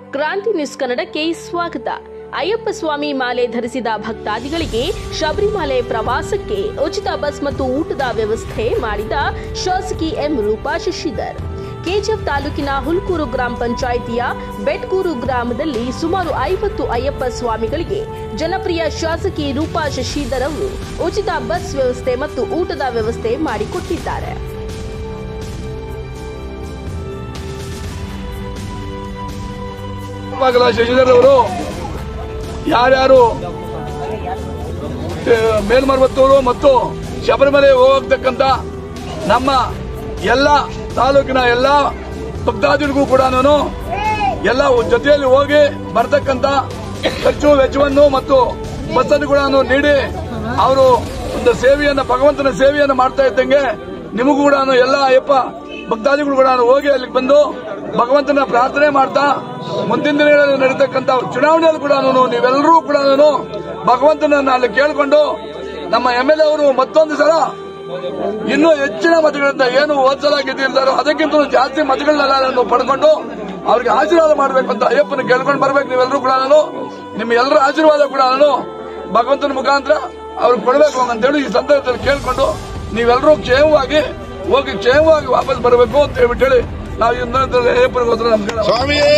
ಕ್ರಾಂತಿ ನ್ಯೂಸ್ ಕನ್ನಡಕ್ಕೆ ಸ್ವಾಗತ ಅಯ್ಯಪ್ಪ ಸ್ವಾಮಿ ಮಾಲೆ ಧರಿಸಿದ ಭಕ್ತಾದಿಗಳಿಗೆ ಶಬರಿಮಲೆ ಪ್ರವಾಸಕ್ಕೆ ಉಚಿತ ಬಸ್ ಮತ್ತು ಊಟದ ವ್ಯವಸ್ಥೆ ಮಾಡಿದ ಶಾಸಕಿ ಎಂ ರೂಪಾ ಶಶಿಧರ್ ಕೆಜಿಎಫ್ ತಾಲೂಕಿನ ಹುಲ್ಕೂರು ಗ್ರಾಮ ಪಂಚಾಯಿತಿಯ ಬೆಟ್ಕೂರು ಗ್ರಾಮದಲ್ಲಿ ಸುಮಾರು ಐವತ್ತು ಅಯ್ಯಪ್ಪ ಸ್ವಾಮಿಗಳಿಗೆ ಜನಪ್ರಿಯ ಶಾಸಕಿ ರೂಪಾ ಶಶಿಧರ್ ಅವರು ಉಚಿತ ಬಸ್ ವ್ಯವಸ್ಥೆ ಮತ್ತು ಊಟದ ವ್ಯವಸ್ಥೆ ಮಾಡಿಕೊಟ್ಟಿದ್ದಾರೆ ಆಗಲ್ಲ ಶಶಿಧರ್ ಅವರು ಯಾರ್ಯಾರು ಆ, ಮೇಲ್ಮರ್ವತ್ತೂರು ಮತ್ತು ಶಬರಿಮಲೆ ಹೋಗತಕ್ಕಂತ ನಮ್ಮ ಎಲ್ಲ ತಾಲೂಕಿನ ಎಲ್ಲ ಭಕ್ತಾದಿಗಳಿಗೂ ಕೂಡ ನಾನು ಎಲ್ಲ ಜೊತೆಯಲ್ಲಿ ಹೋಗಿ ಬರ್ತಕ್ಕಂತ ಖರ್ಚು ವೆಚ್ಚವನ್ನು ಮತ್ತು ಬಸ್ಸನ್ನು ಕೂಡ ನಾನು ನೀಡಿ ಅವರು ಒಂದು ಸೇವೆಯನ್ನ ಭಗವಂತನ ಸೇವೆಯನ್ನ ಮಾಡ್ತಾ ಇದ್ದಂಗೆ ನಿಮಗೂ ಕೂಡ ನಾನು ಎಲ್ಲ ಅಯ್ಯಪ್ಪ ಭಕ್ತಾದಿಗಳು ಕೂಡ ನಾನು ಹೋಗಿ ಅಲ್ಲಿಗೆ ಬಂದು ಭಗವಂತನ ಪ್ರಾರ್ಥನೆ ಮಾಡ್ತಾ ಮುಂದಿನ ದಿನಗಳಲ್ಲಿ ನಡೀತಕ್ಕಂಥ ಚುನಾವಣೆಯಲ್ಲಿ ಕೂಡ ನಾನು ನೀವೆಲ್ಲರೂ ಕೂಡ ನಾನು ಭಗವಂತನನ್ನ ಅಲ್ಲಿ ಕೇಳಿಕೊಂಡು ನಮ್ಮ ಎಂ ಎಲ್ ಎ ಅವರು ಮತ್ತೊಂದು ಸಲ ಇನ್ನೂ ಹೆಚ್ಚಿನ ಮತಗಳಿಂದ ಏನು ಓದ್ಸಲ ಗೆದ್ದಿರ್ತಾರೋ ಅದಕ್ಕಿಂತ ಜಾಸ್ತಿ ಮತಗಳನ್ನೆಲ್ಲ ನಾನು ಪಡ್ಕೊಂಡು ಅವ್ರಿಗೆ ಆಶೀರ್ವಾದ ಮಾಡಬೇಕು ಅಂತ ಅಯ್ಯಪ್ಪನ ಕೇಳ್ಕೊಂಡು ಬರ್ಬೇಕು ನೀವೆಲ್ಲರೂ ಕೂಡ ನಾನು ನಿಮ್ಮ ಎಲ್ಲರ ಆಶೀರ್ವಾದ ಕೂಡ ನಾನು ಭಗವಂತನ ಮುಖಾಂತರ ಅವ್ರಿಗೆ ಕೊಡಬೇಕು ಅಂತೇಳಿ ಈ ಸಂದರ್ಭದಲ್ಲಿ ಕೇಳ್ಕೊಂಡು ನೀವೆಲ್ಲರೂ ಕ್ಷೇಮವಾಗಿ ಹೋಗಿ ಕ್ಷೇಮವಾಗಿ ವಾಪಸ್ ಬರಬೇಕು ಅಂತ ಹೇಳ್ಬಿಟ್ಟು ಹೇಳಿ ನಾವು ಈ ಸಂದರ್ಭದಲ್ಲಿ ಅಯ್ಯಪ್ಪನಿಗೋಸ್ಕರ ನಮ್ಗೆ ಸ್ವಾಮಿಯೇ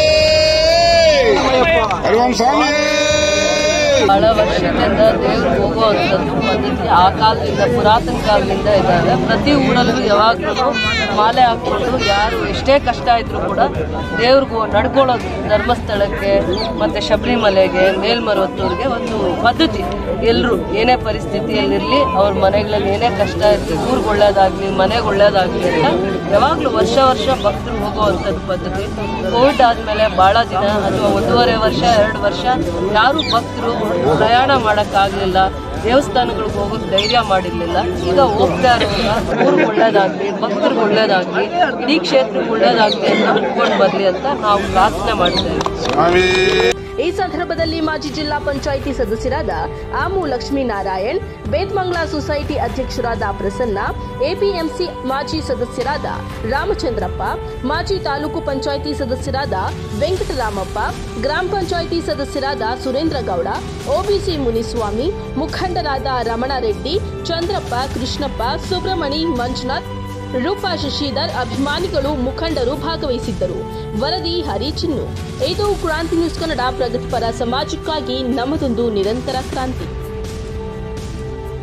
ಹರಿವಂಶ ಸ್ವಾಮಿಯೇ ಬಹಳ ವರ್ಷದಿಂದ ದೇವ್ರಿಗೆ ಹೋಗುವಂಥದ್ದು ಪದ್ಧತಿ ಆ ಕಾಲದಿಂದ ಪುರಾತನ ಕಾಲದಿಂದ ಇದ್ದಾವೆ ಪ್ರತಿ ಊರಲ್ಲೂ ಯಾವಾಗಲೂ ಮಾಲೆ ಹಾಕ್ಕೊಂಡು ಯಾರು ಎಷ್ಟೇ ಕಷ್ಟ ಇದ್ರೂ ಕೂಡ ದೇವ್ರಿಗೂ ನಡ್ಕೊಳ್ಳೋದು ಧರ್ಮಸ್ಥಳಕ್ಕೆ ಮತ್ತೆ ಶಬರಿಮಲೆಗೆ ಮೇಲ್ಮರುವತ್ತೂರಿಗೆ ಒಂದು ಪದ್ಧತಿ ಎಲ್ಲರೂ ಏನೇ ಪರಿಸ್ಥಿತಿಯಲ್ಲಿರಲಿ ಅವ್ರ ಮನೆಗಳಲ್ಲಿ ಏನೇ ಕಷ್ಟ ಇರಲಿ ಊರಿಗೆ ಒಳ್ಳೇದಾಗ್ಲಿ ಮನೆಗೆ ಒಳ್ಳೇದಾಗ್ಲಿ ಅಂತ ಯಾವಾಗಲೂ ವರ್ಷ ವರ್ಷ ಭಕ್ತರು ಹೋಗುವಂಥದ್ದು ಪದ್ಧತಿ ಕೋವಿಡ್ ಆದಮೇಲೆ ಭಾಳ ದಿನ ಅಥವಾ ಒಂದೂವರೆ ವರ್ಷ ಎರಡು ವರ್ಷ ಯಾರು ಭಕ್ತರು ಪ್ರಯಾಣ ಮಾಡೋಕ್ಕಾಗಲಿಲ್ಲ ದೇವಸ್ಥಾನಗಳಿಗೆ ಹೋಗೋಕೆ ಧೈರ್ಯ ಮಾಡಿರ್ಲಿಲ್ಲ ಈಗ ಹೋಗ್ತಾ ಇರೋದ್ರಿಂದ ಊರಿಗೆ ಒಳ್ಳೇದಾಗ್ಲಿ ಭಕ್ತರಿಗೆ ಒಳ್ಳೇದಾಗ್ಲಿ ಇಡೀ ಕ್ಷೇತ್ರಕ್ಕೆ ಒಳ್ಳೇದಾಗ್ಲಿ ಅಂತ ಅನ್ಕೊಂಡು ಬರಲಿ ಅಂತ ನಾವು ಪ್ರಾರ್ಥನೆ ಮಾಡ್ತಾ ಇದ್ದೀವಿ ಸ್ವಾಮಿ ಈ ಸಂದರ್ಭದಲ್ಲಿ ಮಾಜಿ ಜಿಲ್ಲಾ ಪಂಚಾಯಿತಿ ಸದಸ್ಯರಾದ ಆಮು ಲಕ್ಷ್ಮೀನಾರಾಯಣ್ ಬೇತ್ಮಂಗ್ಲಾ ಸೊಸೈಟಿ ಅಧ್ಯಕ್ಷರಾದ ಪ್ರಸನ್ನ ಎಪಿಎಂಸಿ ಮಾಜಿ ಸದಸ್ಯರಾದ ರಾಮಚಂದ್ರಪ್ಪ ಮಾಜಿ ತಾಲೂಕು ಪಂಚಾಯಿತಿ ಸದಸ್ಯರಾದ ವೆಂಕಟರಾಮಪ್ಪ ಗ್ರಾಮ ಪಂಚಾಯಿತಿ ಸದಸ್ಯರಾದ ಸುರೇಂದ್ರ ಗೌಡ ಒಬಿಸಿ ಮುನಿಸ್ವಾಮಿ ಮುಖಂಡರಾದ ರಮಣಾರೆಡ್ಡಿ ಚಂದ್ರಪ್ಪ ಕೃಷ್ಣಪ್ಪ ಸುಬ್ರಮಣಿ ಮಂಜುನಾಥ್ ರೂಪಾ ಶಶಿಧರ್ ಅಭಿಮಾನಿಗಳು ಮುಖಂಡರು ಭಾಗವಹಿಸಿದ್ದರು ವರದಿ ಹರಿ ಚಿನ್ನು ಇದು ಕ್ರಾಂತಿ ನ್ಯೂಸ್ ಕನ್ನಡ ಪ್ರಗತಿಪರ ಸಮಾಜಕ್ಕಾಗಿ ನಮ್ಮದೊಂದು ನಿರಂತರ ಕ್ರಾಂತಿ